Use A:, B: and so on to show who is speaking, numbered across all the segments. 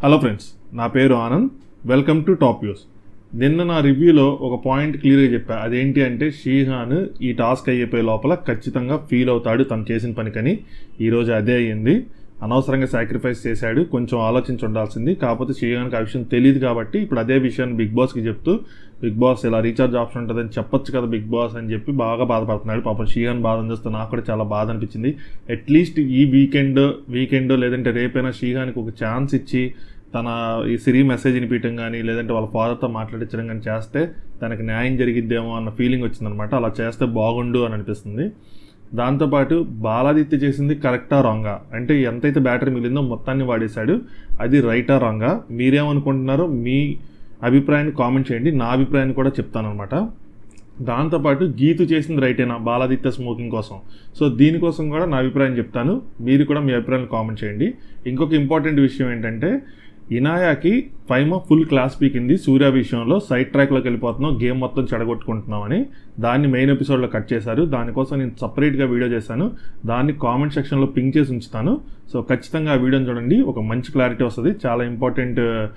A: hello friends నా పేరు Anand welcome to top news నిన్న నా రివ్యూలో ఒక పాయింట్ క్లియర్గా చెప్పా అదేంటి అంటే షీహాన్ ఈ టాస్క్ అయిపోయే లోపల ఖచ్చితంగా ఫీల్ అవుతాడు తను చేసిన పనికని ఈరోజు అదే అయ్యింది అనవసరంగా సాక్రిఫైస్ చేశాడు కొంచెం ఆలోచించి ఉండాల్సింది కాకపోతే షీహాన్కి ఆ విషయం తెలియదు కాబట్టి ఇప్పుడు అదే విషయాన్ని బిగ్ బాస్కి చెప్తూ బిగ్ బాస్ ఇలా రీఛార్జ్ ఆప్షన్ ఉంటుందని చెప్పొచ్చు కదా బిగ్ బాస్ అని చెప్పి బాగా బాధపడుతున్నాడు పాపం షీహాన్ బాధ చూస్తే నాకు కూడా చాలా బాధ అనిపించింది అట్లీస్ట్ ఈ వీకెండ్ వీకెండ్ లేదంటే రేపైనా షీహాన్కి ఒక ఛాన్స్ ఇచ్చి తన ఈ సిరి మెసేజ్ వినిపించడం కానీ లేదంటే వాళ్ళ ఫాదర్తో మాట్లాడించడం కానీ చేస్తే తనకి న్యాయం జరిగిద్దేమో అన్న ఫీలింగ్ వచ్చిందనమాట అలా చేస్తే బాగుండు అని అనిపిస్తుంది దాంతోపాటు బాలాదిత్య చేసింది కరెక్టా రాంగా అంటే ఎంతైతే బ్యాటరీ మిగిలిందో మొత్తాన్ని వాడేశాడు అది రైటా రాంగా మీరేమనుకుంటున్నారో మీ అభిప్రాయాన్ని కామెంట్ చేయండి నా అభిప్రాయాన్ని కూడా చెప్తానమాట దాంతోపాటు గీతు చేసింది రైటేనా బాలాదిత్య స్మోకింగ్ కోసం సో దీనికోసం కూడా నా అభిప్రాయం చెప్తాను మీరు కూడా మీ అభిప్రాయాన్ని కామెంట్ చేయండి ఇంకొక ఇంపార్టెంట్ విషయం ఏంటంటే ఇనాయాకి ఫైమా ఫుల్ క్లాస్ పీకింది సూర్య విషయంలో సైడ్ ట్రాక్లోకి వెళ్ళిపోతున్నాం గేమ్ మొత్తం చెడగొట్టుకుంటున్నామని దాన్ని మెయిన్ ఎపిసోడ్లో కట్ చేశారు దానికోసం నేను సపరేట్గా వీడియో చేశాను దాన్ని కామెంట్ సెక్షన్లో పింక్ చేసి ఉంచుతాను సో ఖచ్చితంగా ఆ వీడియోని చూడండి ఒక మంచి క్లారిటీ వస్తుంది చాలా ఇంపార్టెంట్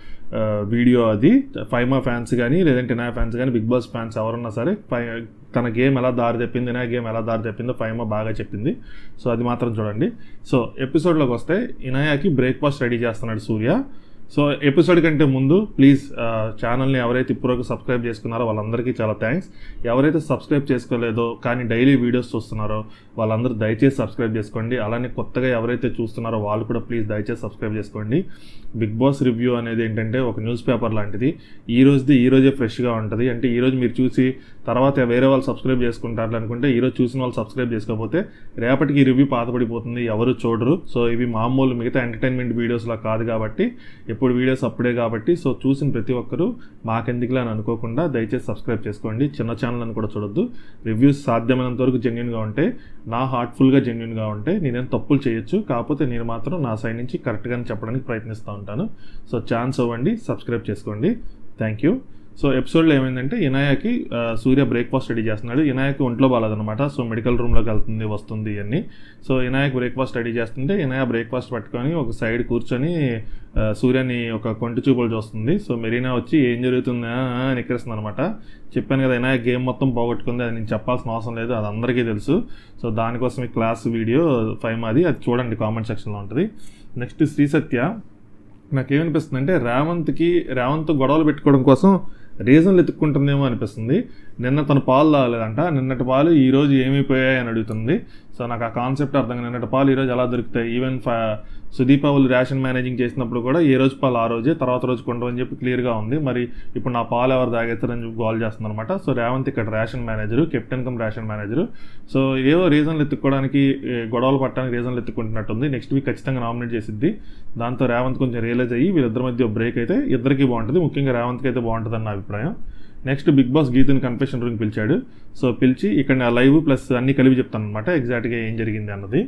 A: వీడియో అది ఫైమా ఫ్యాన్స్ కానీ లేదంటే నా ఫ్యాన్స్ కానీ బిగ్ బాస్ ఫ్యాన్స్ ఎవరున్నా సరే ఫై తన గేమ్ ఎలా దారి తెప్పింది నా గేమ్ ఎలా దారి తెప్పిందో ఫైమా బాగా చెప్పింది సో అది మాత్రం చూడండి సో ఎపిసోడ్లోకి వస్తే ఇనాయాకి బ్రేక్ఫాస్ట్ రెడీ చేస్తున్నాడు సూర్య సో ఎపిసోడ్ కంటే ముందు ప్లీజ్ ఛానల్ని ఎవరైతే ఇప్పటివరకు సబ్స్క్రైబ్ చేసుకున్నారో వాళ్ళందరికీ చాలా థ్యాంక్స్ ఎవరైతే సబ్స్క్రైబ్ చేసుకోలేదో కానీ డైలీ వీడియోస్ చూస్తున్నారో వాళ్ళందరూ దయచేసి సబ్స్క్రైబ్ చేసుకోండి అలానే కొత్తగా ఎవరైతే చూస్తున్నారో వాళ్ళు కూడా ప్లీజ్ దయచేసి సబ్స్క్రైబ్ చేసుకోండి బిగ్ బాస్ రివ్యూ అనేది ఏంటంటే ఒక న్యూస్ పేపర్ లాంటిది ఈ రోజుది ఈ రోజే ఫ్రెష్గా ఉంటుంది అంటే ఈ రోజు మీరు చూసి తర్వాత వేరే వాళ్ళు సబ్స్క్రైబ్ చేసుకుంటారు అనుకుంటే ఈరోజు చూసిన వాళ్ళు సబ్స్క్రైబ్ చేసుకోకపోతే రేపటికి ఈ రివ్యూ పాతపడిపోతుంది ఎవరు చూడరు సో ఇవి మామూలు మిగతా ఎంటర్టైన్మెంట్ వీడియోస్లా కాదు కాబట్టి ఎప్పుడు వీడియోస్ అప్పుడే కాబట్టి సో చూసిన ప్రతి ఒక్కరూ మాకెందుకులే అని అనుకోకుండా దయచేసి సబ్స్క్రైబ్ చేసుకోండి చిన్న ఛానల్ అని కూడా చూడొద్దు రివ్యూస్ సాధ్యమైనంత వరకు జెన్యున్గా ఉంటే నా హార్ట్ఫుల్గా జెన్యున్గా ఉంటే నేనేం తప్పులు చేయొచ్చు కాకపోతే నేను మాత్రం నా సైడ్ నుంచి కరెక్ట్గానే చెప్పడానికి ప్రయత్నిస్తూ ఉంటాను సో ఛాన్స్ ఇవ్వండి సబ్స్క్రైబ్ చేసుకోండి థ్యాంక్ యూ సో ఎపిసోడ్లో ఏమైందంటే ఇనాయాకి సూర్య బ్రేక్ఫాస్ట్ రెడీ చేస్తున్నాడు ఇనాయకి ఒంట్లో బాగాలన్నమాట సో మెడికల్ రూమ్లోకి వెళ్తుంది వస్తుంది ఇవన్నీ సో ఇనాయక్ బ్రేక్ఫాస్ట్ రెడీ చేస్తుంటే ఇనాయ బ్రేక్ఫాస్ట్ పట్టుకొని ఒక సైడ్ కూర్చొని సూర్యని ఒక కొంటి చూపులు చూస్తుంది సో మెరీనా వచ్చి ఏం జరుగుతుందా అని ఎక్కిరిస్తుంది అనమాట చెప్పాను కదా ఇనాయక్ గేమ్ మొత్తం పోగొట్టుకుంది అది నేను చెప్పాల్సిన అవసరం లేదు అది అందరికీ తెలుసు సో దానికోసం ఈ క్లాస్ వీడియో ఫైవ్ అది అది చూడండి కామెంట్ సెక్షన్లో ఉంటుంది నెక్స్ట్ శ్రీ సత్య నాకేమనిపిస్తుంది అంటే రేవంత్కి రేవంత్ గొడవలు పెట్టుకోవడం కోసం రీజన్లు ఎత్తుక్కుంటుందేమో అనిపిస్తుంది నిన్న తన పాలు తాగలేదంట నిన్నటి పాలు ఈ రోజు ఏమైపోయాయి అని అడుగుతుంది సో నాకు ఆ కాన్సెప్ట్ అర్థం నిన్నటి పాలు ఈరోజు ఎలా దొరుకుతాయి ఈవెన్ సుదీపావులు రేషన్ మేనేజింగ్ చేసినప్పుడు కూడా ఏ రోజు పాలు ఆ రోజే తర్వాత రోజు కొండవని చెప్పి క్లియర్గా ఉంది మరి ఇప్పుడు నా పాలు ఎవరు తాగేస్తారని చెప్పి గోల్ చేస్తుంది అనమాట సో రేవంత్ ఇక్కడ ration manager captain come ration manager so ఏవో రీజన్లు ఎత్తుక్కోవడానికి గొడవలు పట్టడానికి రీజన్లు ఎత్తుకుంటున్నట్టుంది నెక్స్ట్ వీక్ ఖచ్చితంగా నామినేట్ చేసిద్ది దాంతో రేవంత్ కొంచెం రియలైజ్ అయ్యి వీళ్ళిద్దరి మధ్య బ్రేక్ అయితే ఇద్దరికి బాగుంటుంది ముఖ్యంగా రేవంత్కి అయితే బాగుంటుంది అన్న అభిప్రాయం నెక్స్ట్ బిగ్ బాస్ గీతుని కన్ఫెషన్ రూమ్కి పిలిచాడు సో పిలిచి ఇక్కడ లైవ్ ప్లస్ అన్ని కలిపి చెప్తాను అనమాట ఎగ్జాక్ట్గా ఏం జరిగింది అన్నది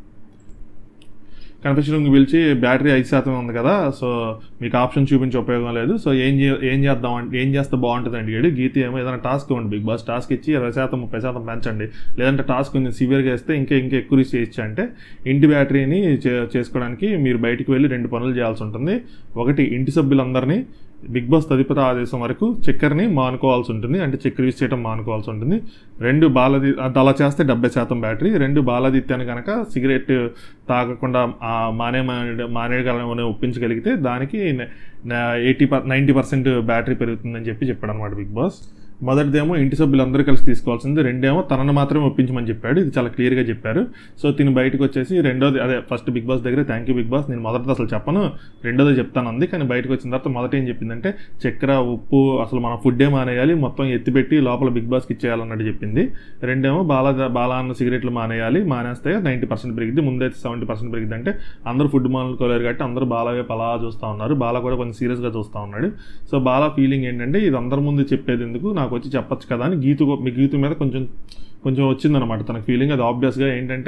A: కన్ఫెషన్ రూమ్కి పిలిచి బ్యాటరీ ఐదు శాతం ఉంది కదా సో మీకు ఆప్షన్ చూపించే ఉపయోగం లేదు సో ఏం ఏం చేద్దాం అంటే ఏం చేస్తే బాగుంటుంది అడిగాడు గీత ఏమో ఏదైనా టాస్క్ ఇవ్వండి బిగ్ బాస్ టాస్క్ ఇచ్చి ఇరవై శాతం ముప్పై శాతం పెంచండి లేదంటే టాస్క్ కొంచెం సివియర్గా ఇస్తే ఇంకా ఇంకా ఎక్కువ రీచ్ చేయొచ్చు అంటే ఇంటి బ్యాటరీని చేసుకోవడానికి మీరు బయటికి వెళ్ళి రెండు పనులు చేయాల్సి ఉంటుంది ఒకటి ఇంటి సభ్యులందరినీ బిగ్ బాస్ తదుపరి ఆదేశం వరకు చక్కెరని మానుకోవాల్సి ఉంటుంది అంటే చక్కెర యూజ్ చేయడం మానుకోవాల్సి ఉంటుంది రెండు బాలది అలా చేస్తే డెబ్బై శాతం బ్యాటరీ రెండు బాలదిత్యాన్ని కనుక సిగరెట్ తాగకుండా మానే మానేయగలని ఒప్పించగలిగితే దానికి eighty per ninety percent battery పెరుగుతుందని చెప్పి చెప్పాడు అనమాట బిగ్ బాస్ మొదటిదేమో ఇంటి సభ్యులందరూ కలిసి తీసుకోవాల్సింది రెండేమో తనను మాత్రమే ఒప్పించమని చెప్పాడు ఇది చాలా క్లియర్గా చెప్పారు సో తిని బయటకు వచ్చేసి రెండోది అదే ఫస్ట్ బిగ్ బాస్ దగ్గర థ్యాంక్ యూ బిగ్ బాస్ నేను మొదటిది అసలు చెప్పను రెండోది చెప్తాను అంది కానీ బయటకు వచ్చిన తర్వాత మొదట ఏం చెప్పిందంటే చక్కెర ఉప్పు అసలు మన ఫుడ్డే మానేయాలి మొత్తం ఎత్తిపెట్టి లోపల బిగ్ బాస్కి ఇచ్చేయాలన్నట్టు చెప్పింది రెండేమో బాలా బాలా అన్న సిగరెట్లు మానేయాలి మానేస్తే నైంటీ పర్సెంట్ పెరిగింది ముందైతే సెవెంటీ పర్సెంట్ పెరిగింది అంటే అందరూ ఫుడ్ మానుకోలేరు కాబట్టి అందరూ బాలా వైపు అలా చూస్తూ ఉన్నారు బాలా కూడా కొంచెం సీరియస్గా చూస్తూ ఉన్నాడు సో బాలా ఫీలింగ్ ఏంటంటే ఇది అందరి ముందు చెప్పేది ఎందుకు నాకు వచ్చి చెప్పొచ్చు కదా అని గీతు మీ గీతు మీద కొంచెం కొంచెం వచ్చిందనమాట తనకు ఫీలింగ్ అది ఆబ్వియస్గా ఏంటంటే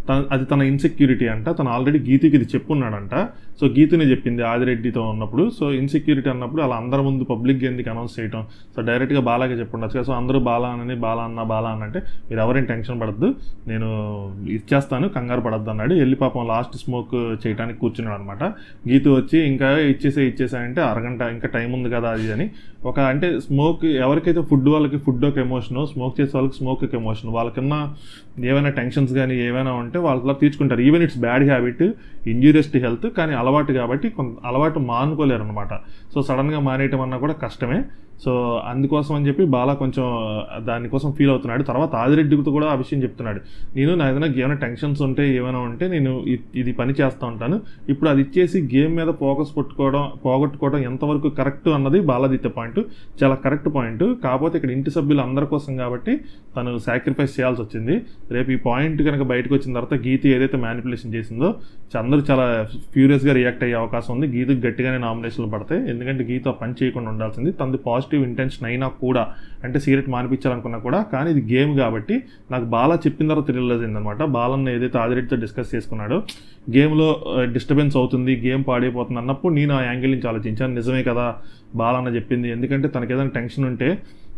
A: తన అది తన ఇన్సెక్యూరిటీ అంట తను ఆల్రెడీ గీతుకి ఇది చెప్పున్నాడంట సో గీతునే చెప్పింది ఆదిరెడ్డితో ఉన్నప్పుడు సో ఇన్సెక్యూరిటీ అన్నప్పుడు అలా అందరి ముందు పబ్లిక్ ఎందుకు అనౌన్స్ చేయటం సో డైరెక్ట్గా బాలాగా చెప్పుండొచ్చు కదా సో అందరూ బాలా అని బాలా అన్న బాలా అన్న అంటే మీరు ఎవరేం టెన్షన్ పడద్దు నేను ఇచ్చేస్తాను కంగారు పడద్దు అన్నాడు వెళ్ళి పాపం లాస్ట్ స్మోక్ చేయడానికి కూర్చున్నాడు అనమాట గీతు వచ్చి ఇంకా ఇచ్చేసే ఇచ్చేసాయంటే అరగంట ఇంకా టైం ఉంది కదా అది అని ఒక అంటే స్మోక్ ఎవరికైతే ఫుడ్ వాళ్ళకి ఫుడ్ ఒక ఎమోషన్ స్మోక్ చేసే వాళ్ళకి స్మోక్ ఒక ఎమోషన్ వాళ్ళకన్నా ఏవైనా టెన్షన్స్ కానీ ఏమైనా ఉంటే వాళ్ళ తీర్చుకుంటారు even it's bad habit injurious to health కానీ అలవాటు కాబట్టి కొంత అలవాటు మానుకోలేరు అనమాట సో సడన్గా మానేయటం అన్నా కూడా కష్టమే సో అందుకోసం అని చెప్పి బాలా కొంచెం దానికోసం ఫీల్ అవుతున్నాడు తర్వాత ఆదిరెడ్డితో కూడా ఆ విషయం చెప్తున్నాడు నేను నా ఏదైనా ఏమైనా టెన్షన్స్ ఉంటే ఏమైనా ఉంటే నేను ఇ- ఇది పని చేస్తూ ఉంటాను ఇప్పుడు అది ఇచ్చేసి గేమ్ మీద ఫోకస్ పెట్టుకోవడం పోగొట్టుకోవడం ఎంతవరకు కరెక్ట్ అన్నది బాలాదిత్య పాయింట్ చాలా కరెక్ట్ పాయింట్ కాకపోతే ఇక్కడ ఇంటి సభ్యులు అందరి కోసం కాబట్టి తను సాక్రిఫైస్ చేయాల్సి వచ్చింది రేపు ఈ పాయింట్ కనుక బయటకు వచ్చిన తర్వాత గీత ఏదైతే మ్యానిపులేషన్ చేసిందో చ- అందరూ చాలా ఫ్యూరియస్గా రియాక్ట్ అయ్యే అవకాశం ఉంది గీతకు గట్టిగానే నామినేషన్లు పడతాయి ఎందుకంటే గీత ఆ పని చేయకుండా ఉండాల్సింది తనది పాజిటివ్ ఇంటెన్షన్ అయినా కూడా అంటే సిగరెట్ మానిపించాలనుకున్నా కూడా కానీ ఇది గేమ్ కాబట్టి నాకు బాలా చెప్పిన తర్వాత రియలైజ్ అయిందనమాట బాలన్న ఏదైతే ఆదిరెడ్డితో డిస్కస్ చేసుకున్నాడో గేమ్లో డిస్టర్బెన్స్ అవుతుంది గేమ్ పాడైపోతుంది అన్నప్పుడు నేను ఆ యాంగిల్ నుంచి ఆలోచించాను నిజమే కదా బాలన్న చెప్పింది ఎందుకంటే తనకి ఏదైనా టెన్షన్ ఉంటే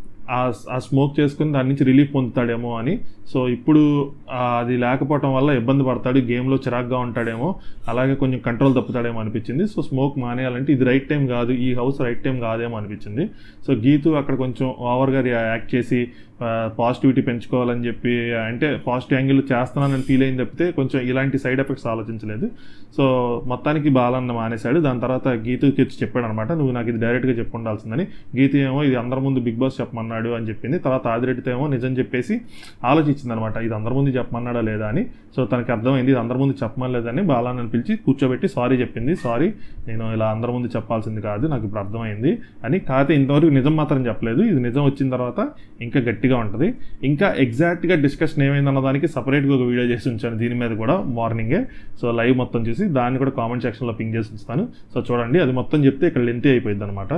A: ఆ ఆ స్మోక్ చేసుకుని దాని నుంచి రిలీఫ్ పొందుతాడేమో అని సో ఇప్పుడు ఆ అది లేకపోవటం వల్ల ఇబ్బంది పడతాడు గేమ్లో చిరాగ్గా ఉంటాడేమో అలాగే కొంచెం కంట్రోల్ తప్పుతాడేమో అనిపించింది సో స్మోక్ మానేయాలంటే ఇది రైట్ టైం కాదు ఈ హౌస్ రైట్ టైం కాదేమో అనిపించింది సో గీతు అక్కడ కొంచెం ఓవర్గా యాక్ట్ చేసి పాజిటివిటీ పెంచుకోవాలని చెప్పి అంటే పాజిటివ్ యాంగిల్ చేస్తున్నానని ఫీల్ అయింది తప్పితే కొంచెం ఇలాంటి సైడ్ ఎఫెక్ట్స్ ఆలోచించలేదు సో మొత్తానికి బాలన్న మానేశాడు దాని తర్వాత గీతుకి వచ్చి చెప్పాడు అనమాట నువ్వు నాకు ఇది డైరెక్ట్గా చెప్పు ఉండాల్సిందని గీత ఏమో ఇది అందరి ముందు బిగ్ బాస్ చెప్పమన్నాడు అని చెప్పింది తర్వాత ఆదిరెడ్డితో ఏమో నిజం చెప్పేసి ఆలోచించింది అనమాట ఇది అందరి ముందు చెప్పమన్నాడా లేదా అని సో తనకి అర్థమైంది ఇది అందరి ముందు చెప్పమని లేదని బాలన్నని పిలిచి కూర్చోబెట్టి సారీ చెప్పింది సారీ నేను ఇలా అందరి ముందు చెప్పాల్సింది కాదు నాకు ఇప్పుడు అర్థమైంది అని కాకపోతే ఇంతవరకు నిజం మాత్రం చెప్పలేదు ఇది నిజం వచ్చిన తర్వాత ఇంకా గట్టిగా ఉంటుంది ఇంకా ఎగ్జాక్ట్గా డిస్కషన్ ఏమైందన్న దానికి సపరేట్గా ఒక వీడియో చేసి ఉంచాను దీని మీద కూడా మార్నింగే సో లైవ్ మొత్తం చూసి దాన్ని కూడా కామెంట్ సెక్షన్లో పింక్ చేసి ఉంచుతాను సో చూడండి అది మొత్తం చెప్తే ఇక్కడ లెంతీ అయిపోయింది అనమాట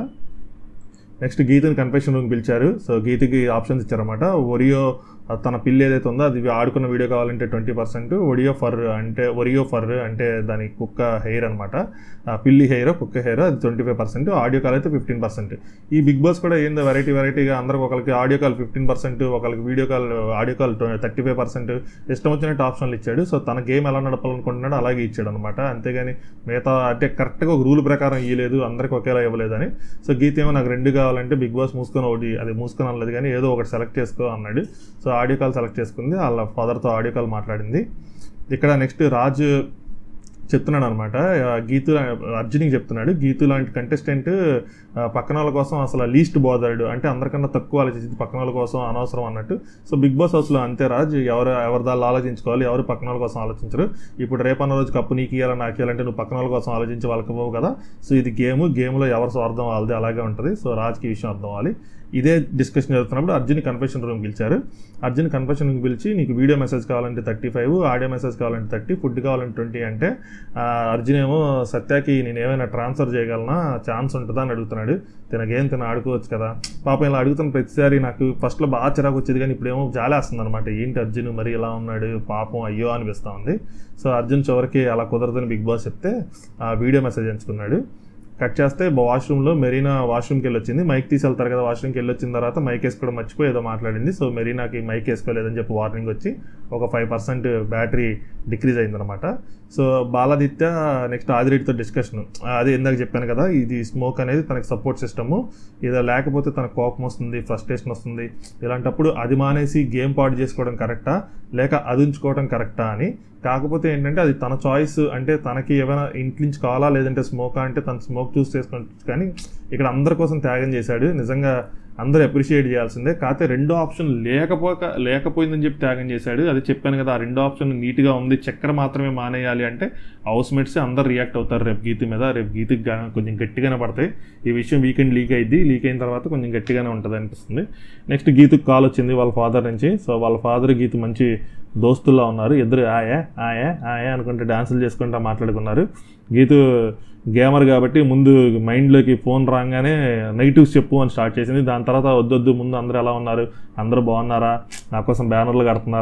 A: నెక్స్ట్ గీతని కన్ఫెషన్ రూమ్ పిలిచారు సో గీతకి ఆప్షన్స్ ఇచ్చారన్నమాట ఒరియో తన పిల్లి ఏదైతే ఉందో అది ఆడుకున్న వీడియో కావాలంటే ట్వంటీ పర్సెంట్ ఒడియో ఫర్ అంటే ఒరియో ఫర్ అంటే దాని కుక్క హెయిర్ అనమాట పిల్లి హెయిర్ కుక్క హెయిర్ అది twenty five percent audio call అయితే ఫిఫ్టీన్ పర్సెంట్ ఈ బిగ్ బాస్ కూడా ఏందో వెరైటీ వెరైటీగా అందరికి ఒకరికి ఆడియో కాల్ ఫిఫ్టీన్ పర్సెంట్ ఒకరికి video call audio call thirty five percent ఇష్టం వచ్చినట్టు ఆప్షన్లు ఇచ్చాడు సో తన గేమ్ ఎలా నడపాలనుకుంటున్నాడో అలాగే ఇచ్చాడు అనమాట అంతేగాని మిగతా అంటే కరెక్ట్గా ఒక రూల్ ప్రకారం ఇవ్వలేదు అందరికి ఒకేలా ఇవ్వలేదని సో గీత ఏమో నాకు రెండు కావాలంటే బిగ్ బాస్ మూసుకొని ఒకటి అది మూసుకొని అనలేదు కానీ ఏదో ఒకటి సెలెక్ట్ చేసుకో అన్నాడు సో ఆడియో కాల్ సెలెక్ట్ చేసుకుంది వాళ్ళ ఫాదర్తో ఆడియో కాల్ మాట్లాడింది ఇక్కడ నెక్స్ట్ రాజు చెప్తున్నాడు అనమాట గీతు అర్జునికి చెప్తున్నాడు గీతు లాంటి కంటెస్టెంట్ పక్కన వాళ్ళ కోసం అసలు లీస్ట్ బోదర్డ్ అంటే అందరికన్నా తక్కువ ఆలోచించింది పక్కన వాళ్ళ కోసం అనవసరం అన్నట్టు సో బిగ్ బాస్ హౌస్లో అంతే రాజ్ ఎవరు ఎవరి దాళ్ళు ఆలోచించుకోవాలి ఎవరు పక్కన వాళ్ళ కోసం ఆలోచించరు ఇప్పుడు రేపన్న రోజు కప్పు నీకు ఇవ్వాలి నాకు ఇవ్వాలంటే నువ్వు పక్కన వాళ్ళ కోసం ఆలోచించి వాళ్ళకి పోవు కదా సో ఇది గేమ్ గేమ్లో ఎవరి స్వార్థం వాళ్ళది అలాగే ఉంటుంది సో రాజ్కి ఈ విషయం అర్థం అవ్వాలి ఇదే డిస్కషన్ జరుగుతున్నప్పుడు అర్జున్ కన్ఫెషన్ రూమ్ పిలిచారు అర్జున్ కన్ఫెషన్ రూమ్ పిలిచి నీకు వీడియో మెసేజ్ కావాలంటే థర్టీ ఫైవ్ ఆడియో మెసేజ్ కావాలంటే థర్టీ ఫుడ్ కావాలంటే ట్వంటీ అంటే ఆ, అర్జున్ ఏమో సత్యాకి నేను ఏమైనా ట్రాన్స్ఫర్ చేయగలనా ఛాన్స్ ఉంటుందా అని అడుగుతున్నాడు తినగేం తిన ఆడుకోవచ్చు కదా పాపం ఇలా అడుగుతున్న ప్రతిసారి నాకు ఫస్ట్లో బాగా చిరాకు వచ్చేది కానీ ఇప్పుడేమో జాలేస్తుంది అనమాట ఏంటి అర్జున్ మరి ఇలా ఉన్నాడు పాపం అయ్యో అనిపిస్తూ ఉంది సో అర్జున్ చివరికి అలా కుదరదని బిగ్ బాస్ చెప్తే ఆ వీడియో మెసేజ్ ఎంచుకున్నాడు కట్ చేస్తే వాష్రూమ్లో మెరీనా వాష్రూమ్కి వెళ్ళి వచ్చింది మైక్ తీసి వెళ్తారు కదా వాష్రూమ్కి వెళ్ళి వచ్చిన తర్వాత మైక్ వేసుకోవడం మర్చిపోయి ఏదో మాట్లాడింది సో మెరీనాకి మైక్ వేసుకోలేదని చెప్పి వార్నింగ్ వచ్చి ఒక ఫైవ్ పర్సెంట్ బ్యాటరీ డిక్రీజ్ అయిందనమాట సో బాలాదిత్య నెక్స్ట్ ఆదిరెడ్డితో డిస్కషన్ అది ఇందాక చెప్పాను కదా ఇది స్మోక్ అనేది తనకి సపోర్ట్ సిస్టము ఇది లేకపోతే తనకు కోపం వస్తుంది ఫ్రస్ట్రేషన్ వస్తుంది ఇలాంటప్పుడు అది మానేసి గేమ్ పాడు చేసుకోవడం కరెక్టా లేక అది ఉంచుకోవడం కరెక్టా అని కాకపోతే ఏంటంటే అది తన చాయిస్ అంటే తనకి ఏమైనా ఇంటి నుంచి కావాలా లేదంటే స్మోకా అంటే తను స్మోక్ చూస్ చేసుకోవచ్చు కానీ ఇక్కడ అందరి కోసం త్యాగం చేశాడు నిజంగా అందరూ అప్రిషియేట్ చేయాల్సిందే కాకపోతే రెండో ఆప్షన్ లేకపోక లేకపోయిందని చెప్పి త్యాగం చేశాడు అది చెప్పాను కదా ఆ రెండో ఆప్షన్ నీట్గా ఉంది చక్కెర మాత్రమే మానేయాలి అంటే హౌస్ మేట్స్ అందరు రియాక్ట్ అవుతారు రేపు గీత మీద రేపు గీతకి గా- కొంచెం గట్టిగానే పడతాయి ఈ విషయం వీకెండ్ లీక్ అయింది లీక్ అయిన తర్వాత కొంచెం గట్టిగానే ఉంటుంది అనిపిస్తుంది నెక్స్ట్ గీతుకు కాల్ వచ్చింది వాళ్ళ ఫాదర్ నుంచి సో వాళ్ళ ఫాదర్ గీతు మంచి దోస్తుల్లా ఉన్నారు ఇద్దరు ఆయా ఆయా ఆయా అనుకుంటే డాన్సులు చేసుకుంటా మాట్లాడుకున్నారు గీతు గేమర్ కాబట్టి ముందు మైండ్లోకి ఫోన్ రాగానే నెగిటివ్స్ చెప్పు అని స్టార్ట్ చేసింది దాని తర్వాత వద్దొద్దు ముందు అందరూ ఎలా ఉన్నారు అందరూ బాగున్నారా నా కోసం బ్యానర్లు కడుతున్నారా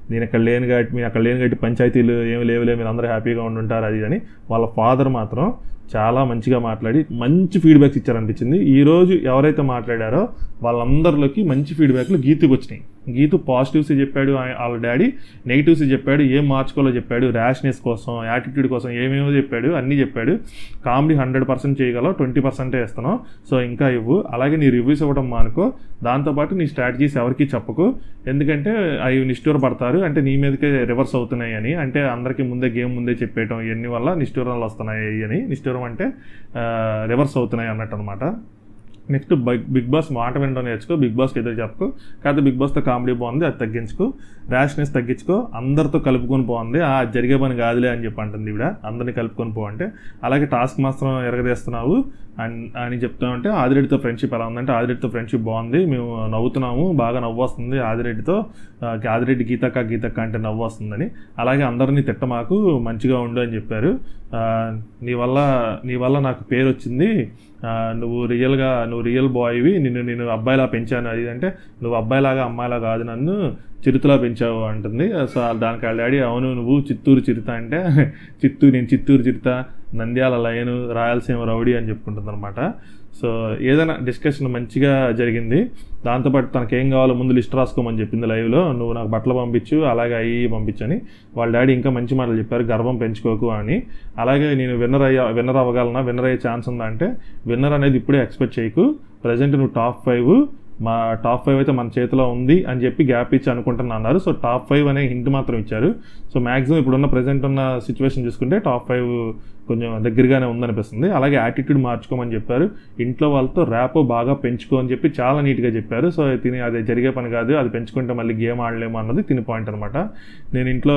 A: నేను ఇక్కడ లేని కాబట్టి మీరు అక్కడ లేని కాబట్టి పంచాయతీలు ఏమి లేవులే మీరు అందరూ హ్యాపీగా ఉండుంటారు అది అని వాళ్ళ ఫాదర్ మాత్రం చాలా మంచిగా మాట్లాడి మంచి ఫీడ్బ్యాక్స్ ఇచ్చారనిపించింది ఈరోజు ఎవరైతే మాట్లాడారో వాళ్ళందరిలోకి మంచి ఫీడ్బ్యాక్లు గీతుకు వచ్చినాయి గీతు పాజిటివ్స్ చెప్పాడు ఆయ- వాళ్ళ డాడీ నెగిటివ్స్ చెప్పాడు ఏం మార్చుకోవాలో చెప్పాడు ర్యాష్నెస్ కోసం యాటిట్యూడ్ కోసం ఏమేమో చెప్పాడు అన్నీ చెప్పాడు కామెడీ హండ్రెడ్ పర్సెంట్ చేయగలవు ట్వంటీ పర్సెంటే ఇస్తున్నావు సో ఇంకా ఇవ్వు అలాగే నీ రివ్యూస్ ఇవ్వడం మానుకో దాంతోపాటు నీ స్ట్రాటజీస్ ఎవరికి చెప్పకు ఎందుకంటే అవి నిష్ఠూర పడతారు అంటే నీ మీదకే రివర్స్ అవుతున్నాయి అని అంటే అందరికీ ముందే గేమ్ ముందే చెప్పేయటం ఇవన్నీ వల్ల నిష్ఠూరాలు వస్తున్నాయి అని నిష్ఠూరం అంటే రివర్స్ అవుతున్నాయి అన్నట్టు అనమాట నెక్స్ట్ బిగ్ బిగ్ బాస్ మాట వినడం నేర్చుకో బిగ్ బాస్కి ఎదురు చెప్పకు కాకపోతే బిగ్ బాస్తో కామెడీ బాగుంది అది తగ్గించుకో ర్యాష్నెస్ తగ్గించుకో అందరితో కలుపుకొని పోంది ఆ అది జరిగే పని కాదులే అని చెప్పి అంటుంది ఇవిడ అందరిని కలుపుకొని పో అంటే అలాగే టాస్క్ మాత్రం ఎరగదీస్తున్నావు అని అని చెప్తామంటే ఆదిరెడ్డితో ఫ్రెండ్షిప్ ఎలా ఉందంటే ఆదిరెడ్డితో ఫ్రెండ్షిప్ బాగుంది మేము నవ్వుతున్నాము బాగా నవ్వు వస్తుంది ఆదిరెడ్డితో ఆ, ఆదిరెడ్డి గీతక్క గీతక్క అంటే నవ్వు వస్తుందని అలాగే అందరినీ తిట్టమాకు మంచిగా ఉండు అని చెప్పారు ఆ, నీ వల్ల నీ వల్ల నాకు పేరు వచ్చింది ఆ, నువ్వు రియల్గా నువ్వు రియల్ బాయ్వి నిన్ను నేను అబ్బాయిలా పెంచాను అది అంటే నువ్వు అబ్బాయిలాగా అమ్మాయిలా కాదు నన్ను చిరుతలా పెంచావు అంటుంది సో దానికి వాళ్ళ డాడీ అవును నువ్వు చిత్తూరు చిరుత అంటే చిత్తూరు నేను చిత్తూరు చిరుత నంద్యాల లయను రాయలసీమ రౌడీ అని చెప్పుకుంటుంది అనమాట సో ఏదైనా డిస్కషన్ మంచిగా జరిగింది దాంతోపాటు తనకి ఏం కావాలో ముందు లిస్ట్ రాసుకోమని చెప్పింది లైవ్లో నువ్వు నాకు బట్టలు పంపించు అలాగే అయ్యి పంపించని వాళ్ళ డాడీ ఇంకా మంచి మాటలు చెప్పారు గర్వం పెంచుకోకు అని అలాగే నేను విన్నర్ అయ్యా విన్నర్ అవ్వగలనా విన్నర్ అయ్యే ఛాన్స్ ఉందా అంటే విన్నర్ అనేది ఇప్పుడే ఎక్స్పెక్ట్ చేయకు ప్రజెంట్ నువ్వు టాప్ ఫైవ్ మా టాప్ ఫైవ్ అయితే మన చేతిలో ఉంది అని చెప్పి గ్యాప్ ఇచ్చి అనుకుంటున్నా అన్నారు సో టాప్ ఫైవ్ అనే హింట్ మాత్రం ఇచ్చారు సో మాక్సిమం ఇప్పుడున్న ప్రజెంట్ ఉన్న సిచ్యువేషన్ చూసుకుంటే టాప్ ఫైవ్ కొంచెం దగ్గరగానే ఉందనిపిస్తుంది అలాగే యాటిట్యూడ్ మార్చుకోమని చెప్పారు ఇంట్లో వాళ్ళతో ర్యాపో బాగా పెంచుకో అని చెప్పి చాలా నీట్గా చెప్పారు సో తిని అది జరిగే పని కాదు అది పెంచుకుంటే మళ్ళీ గేమ్ ఆడలేము అన్నది తిని పాయింట్ అనమాట నేను ఇంట్లో